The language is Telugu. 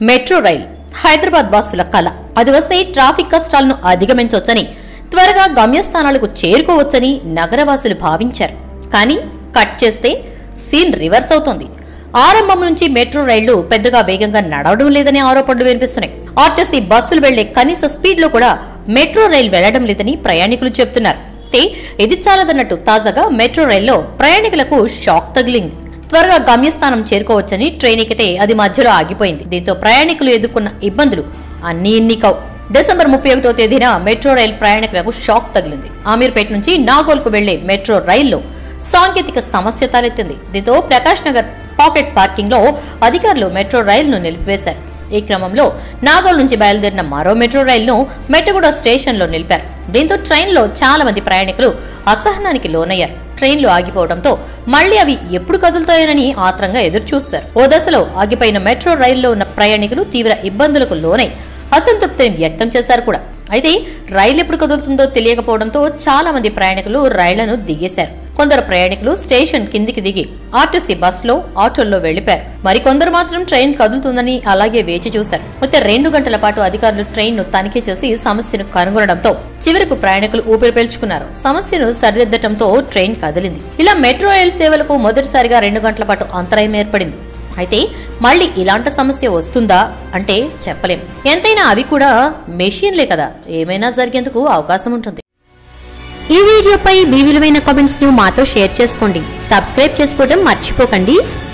మెట్రో రైల్ హైదరాబాద్ వాసుల కళ అది వస్తే ట్రాఫిక్ కష్టాలను అధిగమించవచ్చని త్వరగా గమ్యస్థానాలకు చేరుకోవచ్చని నగరవాసులు భావించారు కానీ కట్ చేస్తే సీన్ రివర్స్ అవుతోంది ఆరంభం నుంచి మెట్రో రైళ్లు పెద్దగా వేగంగా నడవడం లేదనే ఆరోపణలు వినిపిస్తున్నాయి ఆర్టీసీ బస్సులు వెళ్లే కనీస స్పీడ్ లో కూడా మెట్రో రైలు వెళ్లడం లేదని ప్రయాణికులు చెబుతున్నారు అయితే ఇది చాలదన్నట్టు తాజాగా మెట్రో రైల్లో ప్రయాణికులకు షాక్ తగిలింది త్వరగా గమ్యస్థానం చేరుకోవచ్చని ట్రైన్ ఎక్కితే అది మధ్యలో ఆగిపోయింది దీంతో ప్రయాణికులు ఎదుర్కొన్న ఇబ్బందులు అన్ని ఇన్ని కావు డిసెంబర్ ముప్పై ఒకటో తేదీన మెట్రో రైల్ ప్రయాణికులకు షాక్ తగిలింది ఆమీర్పేట నుంచి నాగోల్కు వెళ్లే మెట్రో రైల్లో సాంకేతిక సమస్య తలెత్తింది దీంతో ప్రకాష్ నగర్ పాకెట్ పార్కింగ్ లో అధికారులు మెట్రో రైలును నిలిపివేశారు ఈ క్రమంలో నాగోల్ నుంచి బయలుదేరిన మరో మెట్రో రైలును మెట్టగూడ స్టేషన్ లో నిలిపారు దీంతో ట్రైన్లో చాలా మంది ప్రయాణికులు అసహనానికి లోనయ్యారు ట్రైన్లు ఆగిపోవడంతో మళ్లీ అవి ఎప్పుడు కదులుతాయోనని ఆత్రంగా ఎదురు చూశారు ఓ దశలో ఆగిపోయిన మెట్రో రైల్లో ఉన్న ప్రయాణికులు తీవ్ర ఇబ్బందులకు లోనై అసంతృప్తిని వ్యక్తం చేశారు కూడా అయితే రైలు ఎప్పుడు కదులుతుందో తెలియకపోవడంతో చాలా మంది ప్రయాణికులు రైళ్లను దిగేశారు కొందరు ప్రయాణికులు స్టేషన్ కిందికి దిగి ఆర్టీసీ బస్సులో ఆటోల్లో వెళ్లిపారు మరికొందరు మాత్రం ట్రైన్ కదులుతుందని అలాగే వేచి చూశారు అయితే రెండు గంటల పాటు అధికారులు ట్రైన్ ను తనిఖీ చేసి సమస్యను కనుగొనడంతో చివరకు ప్రయాణికులు ఊపిరి పీల్చుకున్నారు సమస్యను సరిదిద్దటంతో ట్రైన్ కదిలింది ఇలా మెట్రో రైల్ సేవలకు మొదటిసారిగా రెండు గంటల పాటు అంతరాయం ఏర్పడింది అయితే మళ్ళీ ఇలాంటి సమస్య వస్తుందా అంటే చెప్పలేం ఎంతైనా అవి కూడా మెషిన్లే కదా ఏమైనా జరిగేందుకు అవకాశం ఉంటుంది ఈ వీడియోపై మీ విలువైన కామెంట్స్ ను మాతో షేర్ చేసుకోండి సబ్స్క్రైబ్ చేసుకోవడం మర్చిపోకండి